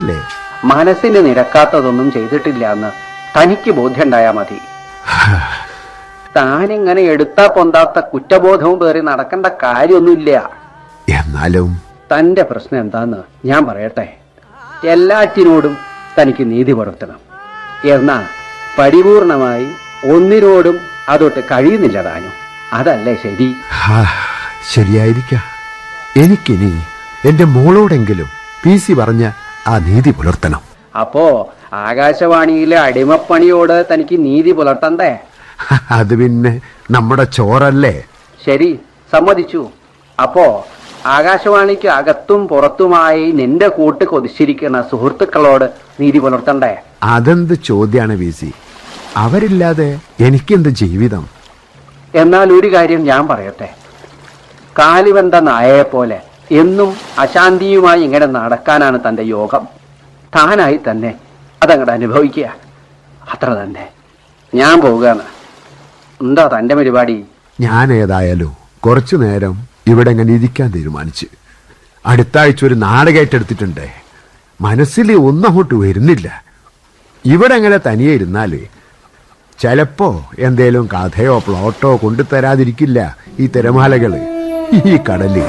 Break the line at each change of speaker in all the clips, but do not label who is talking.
അല്ലേ
മനസ്സിന് നിരക്കാത്തതൊന്നും ചെയ്തിട്ടില്ല എന്ന് തനിക്ക് ബോധ്യമുണ്ടായാ മതി താനിങ്ങനെ എടുത്താ പൊന്താത്ത കുറ്റബോധവും പേറി നടക്കേണ്ട കാര്യമൊന്നുമില്ല
എന്നാലും
തന്റെ പ്രശ്നം എന്താന്ന് ഞാൻ പറയട്ടെ എല്ലാറ്റിനോടും തനിക്ക് നീതി പുലർത്തണം എന്നാ പരിപൂർണമായി ഒന്നിനോടും അതൊട്ട് കഴിയുന്നില്ല താനും അതല്ലേ ശരി
ഹാ, ശരിയായിരിക്കാം എനിക്കിനി എന്റെ മോളോടെങ്കിലും പി സി പറഞ്ഞ ആ നീതി പുലർത്തണം
അപ്പോ ആകാശവാണിയിലെ അടിമപ്പണിയോട് തനിക്ക് നീതി പുലർത്തണ്ടേ
അത് പിന്നെ നമ്മുടെ ചോറല്ലേ
ശരി സമ്മതിച്ചു അപ്പോ ആകാശവാണിക്ക് അകത്തും പുറത്തുമായി നിന്റെ കൂട്ട് കൊതിച്ചിരിക്കുന്ന സുഹൃത്തുക്കളോട് നീതി പുലർത്തണ്ടേ
അതെന്ത് ചോദ്യാണ് വി സി അവരില്ലാതെ എനിക്കെന്ത് ജീവിതം
എന്നാൽ ഒരു കാര്യം ഞാൻ പറയട്ടെ കാലിവന്ത നായയെ പോലെ എന്നും അശാന്തിയുമായി ഇങ്ങനെ നടക്കാനാണ് തന്റെ യോഗം താനായി തന്നെ അതങ്ങോട്ട് അനുഭവിക്കുക അത്ര തന്നെ ഞാൻ പോവുകയാണ് എന്താ തന്റെ പരിപാടി
ഞാൻ ഏതായാലും കുറച്ചു നേരം ഇവിടെ ഇങ്ങനെ ഇരിക്കാൻ തീരുമാനിച്ചു അടുത്ത ആഴ്ച ഒരു നാടകമായിട്ടെടുത്തിട്ടുണ്ട് മനസ്സിൽ ഒന്നും അങ്ങോട്ട് വരുന്നില്ല ഇവിടെ അങ്ങനെ തനിയെ ഇരുന്നാല് ചിലപ്പോ എന്തേലും കഥയോ പ്ലോട്ടോ കൊണ്ടുതരാതിരിക്കില്ല ഈ തിരമാലകള് ഈ കടല്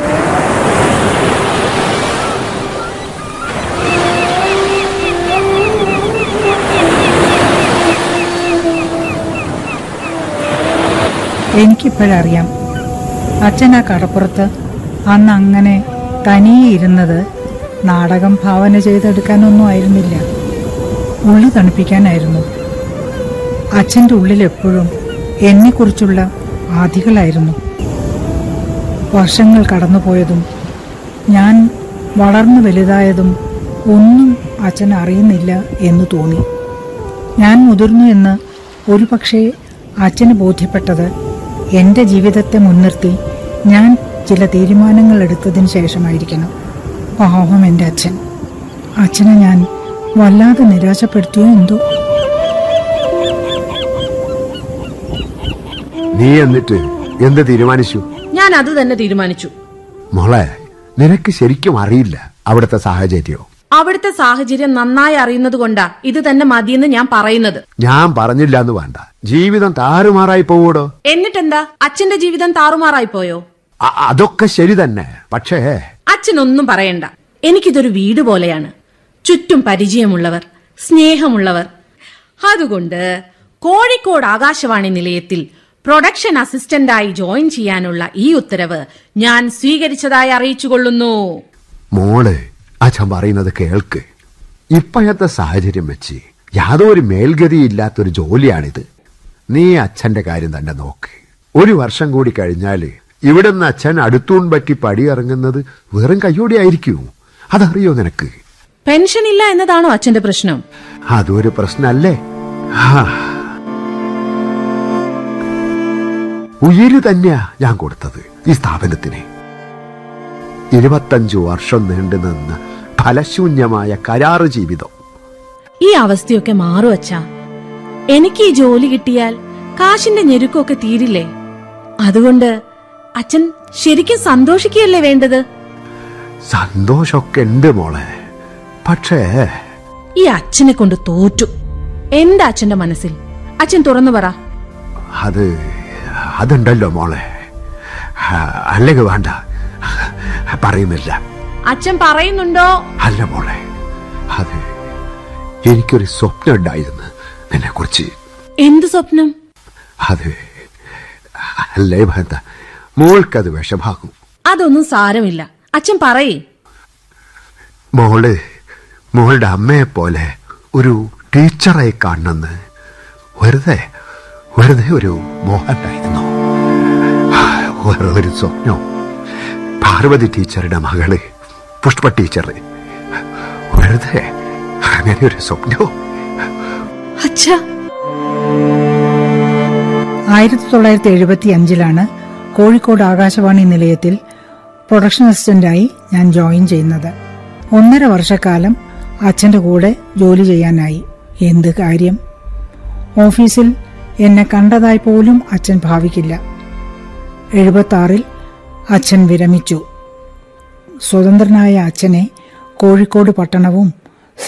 എനിക്കിപ്പോഴറിയാം അച്ഛൻ ആ കടപ്പുറത്ത് അന്ന് അങ്ങനെ തനിയെ ഇരുന്നത് നാടകം ഭാവന ചെയ്തെടുക്കാനൊന്നും ആയിരുന്നില്ല ഉള്ളു തണുപ്പിക്കാനായിരുന്നു അച്ഛൻ്റെ ഉള്ളിൽ എപ്പോഴും എന്നെക്കുറിച്ചുള്ള ആധികളായിരുന്നു വർഷങ്ങൾ കടന്നുപോയതും ഞാൻ വളർന്നു വലുതായതും ഒന്നും അച്ഛൻ അറിയുന്നില്ല എന്ന് തോന്നി ഞാൻ മുതിർന്നു എന്ന് ഒരു പക്ഷേ അച്ഛന് ബോധ്യപ്പെട്ടത് എൻ്റെ ജീവിതത്തെ മുൻനിർത്തി ഞാൻ ചില തീരുമാനങ്ങൾ എടുത്തതിന് ശേഷമായിരിക്കണം പാവം എൻ്റെ അച്ഛൻ അച്ഛനെ ഞാൻ വല്ലാതെ നിരാശപ്പെടുത്തിയോ എന്തോ
നീ എന്നിട്ട് എന്ത് തീരുമാനിച്ചു
ഞാൻ അത് തന്നെ തീരുമാനിച്ചു
മോളെ നിനക്ക് ശരിക്കും അറിയില്ല അവിടുത്തെ സാഹചര്യം
അവിടുത്തെ സാഹചര്യം നന്നായി അറിയുന്നത് കൊണ്ടാ ഇത് തന്നെ മതിയെന്ന് ഞാൻ പറയുന്നത്
ഞാൻ പറഞ്ഞില്ല എന്ന് വേണ്ട ജീവിതം താറുമാറായി പോവൂടോ
എന്നിട്ടെന്താ അച്ഛന്റെ ജീവിതം താറുമാറായി പോയോ
അ- അതൊക്കെ ശരി തന്നെ പക്ഷേ
അച്ഛനൊന്നും പറയണ്ട എനിക്കിതൊരു വീട് പോലെയാണ് ചുറ്റും പരിചയമുള്ളവർ സ്നേഹമുള്ളവർ അതുകൊണ്ട് കോഴിക്കോട് ആകാശവാണി നിലയത്തിൽ പ്രൊഡക്ഷൻ അസിസ്റ്റന്റായി ജോയിൻ ചെയ്യാനുള്ള ഈ ഉത്തരവ് ഞാൻ സ്വീകരിച്ചതായി അറിയിച്ചുകൊള്ളുന്നു
മോള് അച്ഛൻ പറയുന്നത് കേൾക്ക് ഇപ്പോഴത്തെ സാഹചര്യം വെച്ച് യാതൊരു മേൽഗതിയില്ലാത്തൊരു ജോലിയാണിത് നീ അച്ഛന്റെ കാര്യം തന്നെ നോക്ക് ഒരു വർഷം കൂടി കഴിഞ്ഞാല് ഇവിടുന്ന് അച്ഛൻ അടുത്തൂൺ പറ്റി പടിയിറങ്ങുന്നത് വെറും കയ്യോടെ ആയിരിക്കൂ അതറിയോ നിനക്ക്
പെൻഷൻ ഇല്ല എന്നതാണോ അച്ഛന്റെ പ്രശ്നം
അതൊരു പ്രശ്നല്ലേ ഹാ. ഉയിര് തന്നെയാ ഞാൻ കൊടുത്തത് ഈ സ്ഥാപനത്തിന് ഇരുപത്തഞ്ചു വർഷം നീണ്ടു നിന്ന ഫലശൂന്യമായ കരാറ് ജീവിതം
ഈ അവസ്ഥയൊക്കെ മാറും അച്ഛാ എനിക്ക് ഈ ജോലി കിട്ടിയാൽ കാശിന്റെ ഞെരുക്കമൊക്കെ തീരില്ലേ അതുകൊണ്ട് അച്ഛൻ ശരിക്കും സന്തോഷിക്കുകയല്ലേ വേണ്ടത്
സന്തോഷമൊക്കെ ഉണ്ട് മോളെ പക്ഷേ
ഈ അച്ഛനെ കൊണ്ട് തോറ്റു എന്താ അച്ഛന്റെ മനസ്സിൽ അച്ഛൻ തുറന്നു പറ
അത് അതുണ്ടല്ലോ മോളെ ആ, അല്ലെങ്കിൽ വേണ്ട പറയുന്നില്ല
അച്ഛൻ പറയുന്നുണ്ടോ
അല്ല മോളെ അത് എനിക്കൊരു സ്വപ്നം ഉണ്ടായിരുന്നു നിന്നെ കുറിച്ച്
എന്ത് സ്വപ്നം
അത് അല്ലേ വേണ്ട മോൾക്കത് വിഷമാകും
അതൊന്നും സാരമില്ല അച്ഛൻ പറയേ
മോള് മോളുടെ അമ്മയെ പോലെ ഒരു ടീച്ചറായി കാണണമെന്ന് വെറുതെ വെറുതെ ഒരു മോഹമുണ്ടായിരുന്നു വേറെ ഒരു സ്വപ്നം പാർവതി ടീച്ചറുടെ മകള് പുഷ്പ ടീച്ചർ വെറുതെ അങ്ങനെ ഒരു സ്വപ്നം
അച്ഛാ
ആയിരത്തി തൊള്ളായിരത്തി എഴുപത്തി അഞ്ചിലാണ് കോഴിക്കോട് ആകാശവാണി നിലയത്തിൽ പ്രൊഡക്ഷൻ അസിസ്റ്റന്റായി ഞാൻ ജോയിൻ ചെയ്യുന്നത് ഒന്നര വർഷക്കാലം അച്ഛന്റെ കൂടെ ജോലി ചെയ്യാനായി എന്ത് കാര്യം ഓഫീസിൽ എന്നെ കണ്ടതായി പോലും അച്ഛൻ ഭാവിക്കില്ല എഴുപത്തി ആറിൽ അച്ഛൻ വിരമിച്ചു സ്വതന്ത്രനായ അച്ഛനെ കോഴിക്കോട് പട്ടണവും